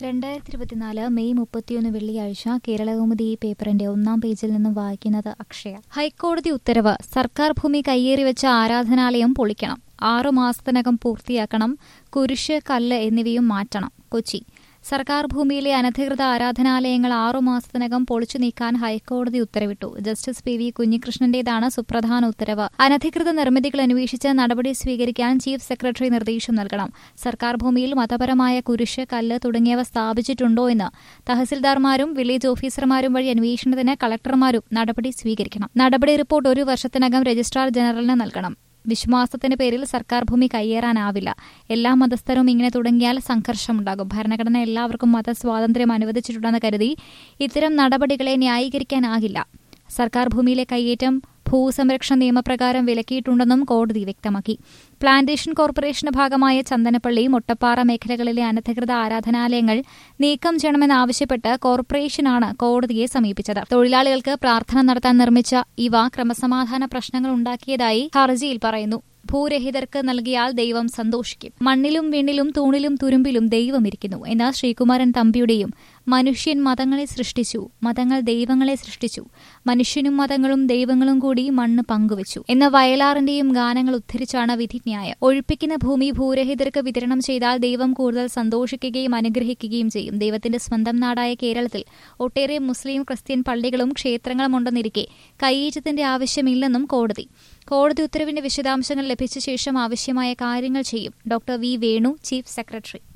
രണ്ടായിരത്തി ഇരുപത്തിനാല് മെയ് മുപ്പത്തിയൊന്ന് വെള്ളിയാഴ്ച കേരളകൗമുദി ഈ പേപ്പറിന്റെ ഒന്നാം പേജിൽ നിന്നും വായിക്കുന്നത് അക്ഷയ ഹൈക്കോടതി ഉത്തരവ് സർക്കാർ ഭൂമി കയ്യേറി വെച്ച ആരാധനാലയം പൊളിക്കണം ആറു മാസത്തിനകം പൂർത്തിയാക്കണം കുരിശ് കല്ല് എന്നിവയും മാറ്റണം കൊച്ചി സർക്കാർ ഭൂമിയിലെ അനധികൃത ആരാധനാലയങ്ങൾ ആറുമാസത്തിനകം പൊളിച്ചു നീക്കാൻ ഹൈക്കോടതി ഉത്തരവിട്ടു ജസ്റ്റിസ് പി വി കുഞ്ഞികൃഷ്ണന്റേതാണ് സുപ്രധാന ഉത്തരവ് അനധികൃത നിർമ്മിതികൾ അന്വേഷിച്ച് നടപടി സ്വീകരിക്കാൻ ചീഫ് സെക്രട്ടറി നിർദ്ദേശം നൽകണം സർക്കാർ ഭൂമിയിൽ മതപരമായ കുരിശ് കല്ല് തുടങ്ങിയവ സ്ഥാപിച്ചിട്ടുണ്ടോ എന്ന് തഹസിൽദാർമാരും വില്ലേജ് ഓഫീസർമാരും വഴി അന്വേഷണത്തിന് കളക്ടർമാരും നടപടി സ്വീകരിക്കണം നടപടി റിപ്പോർട്ട് ഒരു വർഷത്തിനകം രജിസ്ട്രാർ ജനറലിന് നൽകണം വിശ്വാസത്തിന്റെ പേരിൽ സർക്കാർ ഭൂമി കയ്യേറാനാവില്ല എല്ലാ മതസ്ഥരും ഇങ്ങനെ തുടങ്ങിയാൽ സംഘർഷമുണ്ടാകും ഭരണഘടന എല്ലാവർക്കും മതസ്വാതന്ത്ര്യം അനുവദിച്ചിട്ടുണ്ടെന്ന് കരുതി ഇത്തരം നടപടികളെ ന്യായീകരിക്കാനാകില്ല സർക്കാർ ഭൂമിയിലെ കയ്യേറ്റം ഭൂസംരക്ഷണ നിയമപ്രകാരം വിലക്കിയിട്ടുണ്ടെന്നും കോടതി വ്യക്തമാക്കി പ്ലാന്റേഷൻ കോർപ്പറേഷന്റെ ഭാഗമായ ചന്ദനപ്പള്ളി മുട്ടപ്പാറ മേഖലകളിലെ അനധികൃത ആരാധനാലയങ്ങൾ നീക്കം ചെയ്യണമെന്നാവശ്യപ്പെട്ട് കോർപ്പറേഷനാണ് കോടതിയെ സമീപിച്ചത് തൊഴിലാളികൾക്ക് പ്രാർത്ഥന നടത്താൻ നിർമ്മിച്ച ഇവ ക്രമസമാധാന പ്രശ്നങ്ങൾ ഉണ്ടാക്കിയതായി ഹർജിയിൽ പറയുന്നു ഭൂരഹിതർക്ക് നൽകിയാൽ ദൈവം സന്തോഷിക്കും മണ്ണിലും വിണ്ണിലും തൂണിലും തുരുമ്പിലും ദൈവമിരിക്കുന്നു എന്ന ശ്രീകുമാരൻ തമ്പിയുടെയും മനുഷ്യൻ മതങ്ങളെ സൃഷ്ടിച്ചു മതങ്ങൾ ദൈവങ്ങളെ സൃഷ്ടിച്ചു മനുഷ്യനും മതങ്ങളും ദൈവങ്ങളും കൂടി മണ്ണ് പങ്കുവച്ചു എന്ന വയലാറിന്റെയും ഗാനങ്ങൾ ഉദ്ധരിച്ചാണ് വിധിന്യായം ഒഴിപ്പിക്കുന്ന ഭൂമി ഭൂരഹിതർക്ക് വിതരണം ചെയ്താൽ ദൈവം കൂടുതൽ സന്തോഷിക്കുകയും അനുഗ്രഹിക്കുകയും ചെയ്യും ദൈവത്തിന്റെ സ്വന്തം നാടായ കേരളത്തിൽ ഒട്ടേറെ മുസ്ലിം ക്രിസ്ത്യൻ പള്ളികളും ക്ഷേത്രങ്ങളും ഉണ്ടെന്നിരിക്കെ കയ്യേറ്റത്തിന്റെ ആവശ്യമില്ലെന്നും കോടതി കോടതി ഉത്തരവിന്റെ വിശദാംശങ്ങൾ ലഭിച്ച ശേഷം ആവശ്യമായ കാര്യങ്ങൾ ചെയ്യും doctor V Venu chief secretary